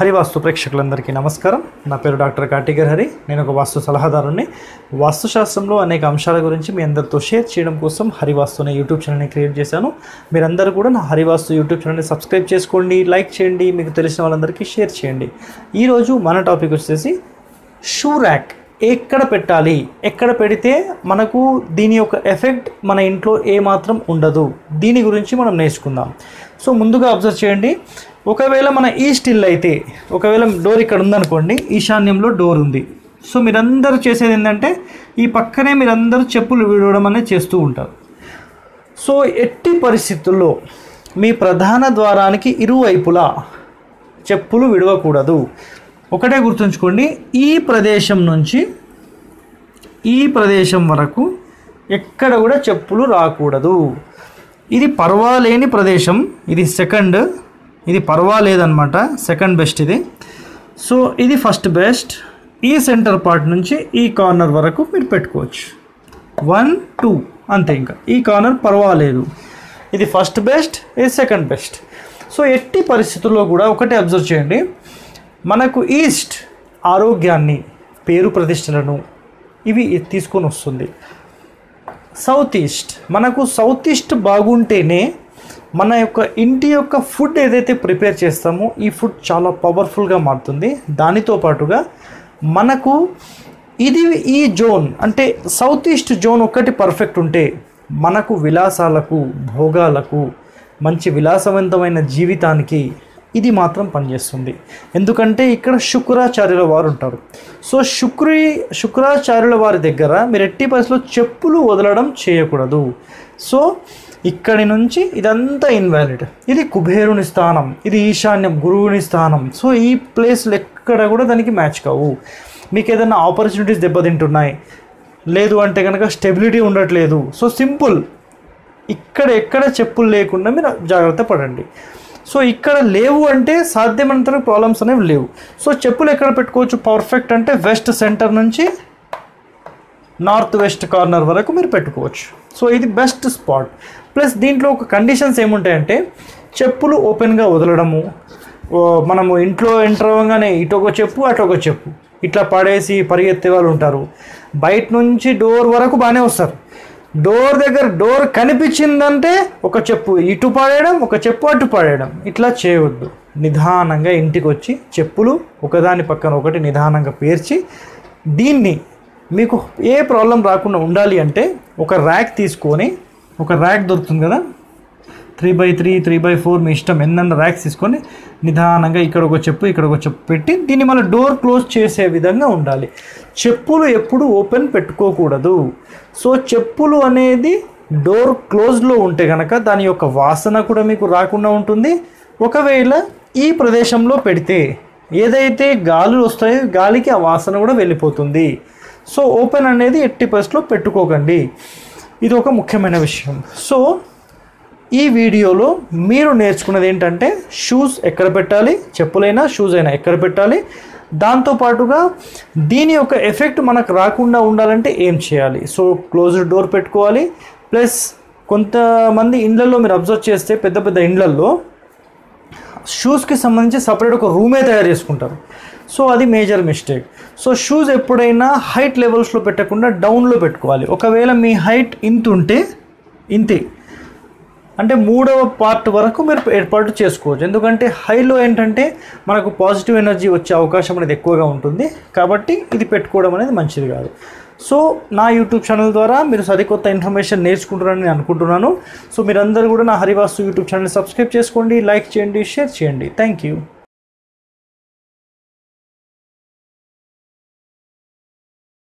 హరివాస్తు ప్రేక్షకులందరికీ నమస్కారం నా పేరు డాక్టర్ కాటిగర్ హరి నేను ఒక వాస్తు సలహాదారుని వాస్తుశాస్త్రంలో అనేక అంశాల గురించి మీ అందరితో షేర్ చేయడం కోసం హరివాస్తు అనే యూట్యూబ్ ఛానల్ని క్రియేట్ చేశాను మీరందరూ కూడా నా హరివాస్తు యూట్యూబ్ ఛానల్ని సబ్స్క్రైబ్ చేసుకోండి లైక్ చేయండి మీకు తెలిసిన వాళ్ళందరికీ షేర్ చేయండి ఈరోజు మన టాపిక్ వచ్చేసి షూ ర్యాక్ ఎక్కడ పెట్టాలి ఎక్కడ పెడితే మనకు దీని యొక్క ఎఫెక్ట్ మన ఇంట్లో ఏమాత్రం ఉండదు దీని గురించి మనం నేర్చుకుందాం సో ముందుగా అబ్జర్వ్ చేయండి ఒకవేళ మన ఈస్ట్ ఇల్లు అయితే ఒకవేళ డోర్ ఇక్కడ ఉందనుకోండి ఈశాన్యంలో డోర్ ఉంది సో మీరందరూ చేసేది ఏంటంటే ఈ పక్కనే మీరందరూ చెప్పులు విడవడం అనేది చేస్తూ ఉంటారు సో ఎట్టి పరిస్థితుల్లో మీ ప్రధాన ద్వారానికి ఇరువైపులా చెప్పులు విడవకూడదు ఒకటే గుర్తుంచుకోండి ఈ ప్రదేశం నుంచి ఈ ప్రదేశం వరకు ఎక్కడ కూడా చెప్పులు రాకూడదు ఇది పర్వాలేని ప్రదేశం ఇది సెకండ్ ఇది పర్వాలేదన్నమాట సెకండ్ బెస్ట్ ఇది సో ఇది ఫస్ట్ బెస్ట్ ఈ సెంటర్ పార్ట్ నుంచి ఈ కార్నర్ వరకు మీరు పెట్టుకోవచ్చు వన్ టూ అంతే ఇంకా ఈ కార్నర్ పర్వాలేదు ఇది ఫస్ట్ బెస్ట్ ఇది సెకండ్ బెస్ట్ సో ఎట్టి పరిస్థితుల్లో కూడా ఒకటే అబ్జర్వ్ చేయండి మనకు ఈస్ట్ ఆరోగ్యాన్ని పేరు ప్రతిష్టలను ఇవి తీసుకొని వస్తుంది సౌత్ ఈస్ట్ మనకు సౌత్ ఈస్ట్ బాగుంటేనే మన యొక్క ఇంటి యొక్క ఫుడ్ ఏదైతే ప్రిపేర్ చేస్తామో ఈ ఫుడ్ చాలా పవర్ఫుల్గా మారుతుంది దానితో పాటుగా మనకు ఇది ఈ జోన్ అంటే సౌత్ ఈస్ట్ జోన్ ఒక్కటి పర్ఫెక్ట్ ఉంటే మనకు విలాసాలకు భోగాలకు మంచి విలాసవంతమైన జీవితానికి ఇది మాత్రం పనిచేస్తుంది ఎందుకంటే ఇక్కడ శుక్రాచార్యుల వారు ఉంటారు సో శుక్రి శుక్రాచార్యుల వారి దగ్గర మీరు ఎట్టి పరిస్థితిలో చెప్పులు వదలడం చేయకూడదు సో ఇక్కడి నుంచి ఇదంతా ఇన్వాలిడ్ ఇది కుబేరుని స్థానం ఇది ఈశాన్యం గురువుని స్థానం సో ఈ ప్లేస్లు ఎక్కడ కూడా దానికి మ్యాచ్ కావు మీకు ఏదైనా ఆపర్చునిటీస్ దెబ్బతింటున్నాయి లేదు అంటే కనుక స్టెబిలిటీ ఉండట్లేదు సో సింపుల్ ఇక్కడ ఎక్కడ చెప్పులు లేకుండా మీరు జాగ్రత్త పడండి సో ఇక్కడ లేవు అంటే సాధ్యమైనంత ప్రాబ్లమ్స్ అనేవి లేవు సో చెప్పులు ఎక్కడ పెట్టుకోవచ్చు పర్ఫెక్ట్ అంటే వెస్ట్ సెంటర్ నుంచి నార్త్ వెస్ట్ కార్నర్ వరకు మీరు పెట్టుకోవచ్చు సో ఇది బెస్ట్ స్పాట్ ప్లస్ దీంట్లో ఒక కండిషన్స్ ఏముంటాయంటే చెప్పులు ఓపెన్గా వదలడము ఓ మనము ఇంట్లో ఎంటర్ అవ్వగానే ఇటు ఒక చెప్పు అటు ఒక చెప్పు ఇట్లా పడేసి పరిగెత్తే వాళ్ళు ఉంటారు బయట నుంచి డోర్ వరకు బాగానే వస్తారు డోర్ దగ్గర డోర్ కనిపించిందంటే ఒక చెప్పు ఇటు పడేయడం ఒక చెప్పు అటు పడేయడం ఇట్లా చేయవద్దు నిదానంగా ఇంటికి వచ్చి చెప్పులు ఒకదాని పక్కన ఒకటి నిదానంగా పేర్చి దీన్ని మీకు ఏ ప్రాబ్లం రాకుండా ఉండాలి అంటే ఒక ర్యాక్ తీసుకొని ఒక ర్యాక్ దొరుకుతుంది కదా three by three three by four మీ ఇష్టం ఎన్నన్న ర్యాక్స్ తీసుకొని నిదానంగా ఇక్కడ ఒక చెప్పు ఇక్కడ ఒక చెప్పు పెట్టి దీన్ని మళ్ళీ డోర్ క్లోజ్ చేసే విధంగా ఉండాలి చెప్పులు ఎప్పుడు ఓపెన్ పెట్టుకోకూడదు సో చెప్పులు అనేది డోర్ క్లోజ్లో ఉంటే కనుక దాని యొక్క వాసన కూడా మీకు రాకుండా ఉంటుంది ఒకవేళ ఈ ప్రదేశంలో పెడితే ఏదైతే గాలులు వస్తాయో గాలికి ఆ వాసన కూడా వెళ్ళిపోతుంది సో ఓపెన్ అనేది ఎట్టి పరిస్థితిలో పెట్టుకోకండి ఇది ఒక ముఖ్యమైన విషయం సో ఈ వీడియోలో మీరు నేర్చుకున్నది ఏంటంటే షూస్ ఎక్కడ పెట్టాలి చెప్పులైనా షూస్ అయినా ఎక్కడ పెట్టాలి దాంతోపాటుగా దీని యొక్క ఎఫెక్ట్ మనకు రాకుండా ఉండాలంటే ఏం చేయాలి సో క్లోజ్డ్ డోర్ పెట్టుకోవాలి ప్లస్ కొంతమంది ఇండ్లలో మీరు అబ్జర్వ్ చేస్తే పెద్ద పెద్ద ఇండ్లల్లో షూస్కి సంబంధించి సపరేట్ ఒక రూమే తయారు చేసుకుంటారు సో అది మేజర్ మిస్టేక్ సో షూస్ ఎప్పుడైనా హైట్ లెవెల్స్లో పెట్టకుండా డౌన్లో పెట్టుకోవాలి ఒకవేళ మీ హైట్ ఇంత ఉంటే ఇంతే అంటే మూడవ పార్ట్ వరకు మీరు ఏర్పాటు చేసుకోవచ్చు ఎందుకంటే హైలో ఏంటంటే మనకు పాజిటివ్ ఎనర్జీ వచ్చే అవకాశం అనేది ఎక్కువగా ఉంటుంది కాబట్టి ఇది పెట్టుకోవడం అనేది మంచిది కాదు సో నా యూట్యూబ్ ఛానల్ ద్వారా మీరు సరికొత్త ఇన్ఫర్మేషన్ నేర్చుకుంటారని నేను అనుకుంటున్నాను సో మీరందరూ కూడా నా హరివాస్తు యూట్యూబ్ ఛానల్ సబ్స్క్రైబ్ చేసుకోండి లైక్ చేయండి షేర్ చేయండి థ్యాంక్ యూ